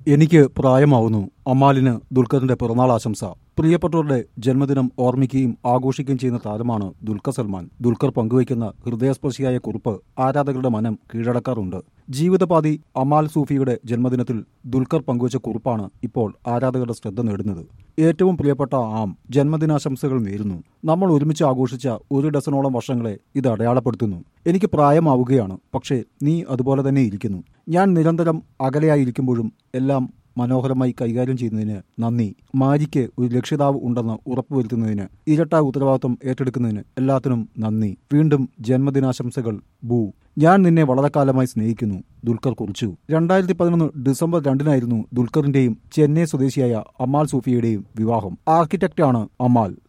എനിക്ക് പ്രായമാവുന്നു അമാലിന് ദുൽഖറിന്റെ പിറന്നാൾ ആശംസ പ്രിയപ്പെട്ടവരുടെ ജന്മദിനം ഓർമ്മിക്കുകയും ആഘോഷിക്കുകയും ചെയ്യുന്ന താരമാണ് ദുൽഖർ സൽമാൻ ദുൽഖർ പങ്കുവയ്ക്കുന്ന ഹൃദയസ്പർശിയായ കുറിപ്പ് ആരാധകരുടെ മനം കീഴടക്കാറുണ്ട് ജീവിതപാതി അമാൽ സൂഫിയുടെ ജന്മദിനത്തിൽ ദുൽഖർ പങ്കുവച്ച കുറിപ്പാണ് ഇപ്പോൾ ആരാധകരുടെ ശ്രദ്ധ നേടുന്നത് ഏറ്റവും പ്രിയപ്പെട്ട ആം ജന്മദിനാശംസകൾ നേരുന്നു നമ്മൾ ഒരുമിച്ച് ആഘോഷിച്ച ഒരു ഡസനോളം വർഷങ്ങളെ ഇത് അടയാളപ്പെടുത്തുന്നു എനിക്ക് പ്രായമാവുകയാണ് പക്ഷേ നീ അതുപോലെ തന്നെ ഇരിക്കുന്നു ഞാൻ നിരന്തരം അകലെയായിരിക്കുമ്പോഴും എല്ലാം മനോഹരമായി കൈകാര്യം ചെയ്യുന്നതിന് നന്ദി മാരിക്ക് ഒരു രക്ഷിതാവ് ഉണ്ടെന്ന് ഉറപ്പുവരുത്തുന്നതിന് ഇരട്ട ഉത്തരവാദിത്വം ഏറ്റെടുക്കുന്നതിന് എല്ലാത്തിനും നന്ദി വീണ്ടും ജന്മദിനാശംസകൾ ബൂ ഞാൻ നിന്നെ വളരെ കാലമായി സ്നേഹിക്കുന്നു ദുൽഖർ കുറിച്ചു രണ്ടായിരത്തി പതിനൊന്ന് ഡിസംബർ രണ്ടിനായിരുന്നു ദുൽഖറിന്റെയും ചെന്നൈ സ്വദേശിയായ അമാൽ സൂഫിയുടെയും വിവാഹം ആർക്കിടെക്റ്റാണ് അമാൽ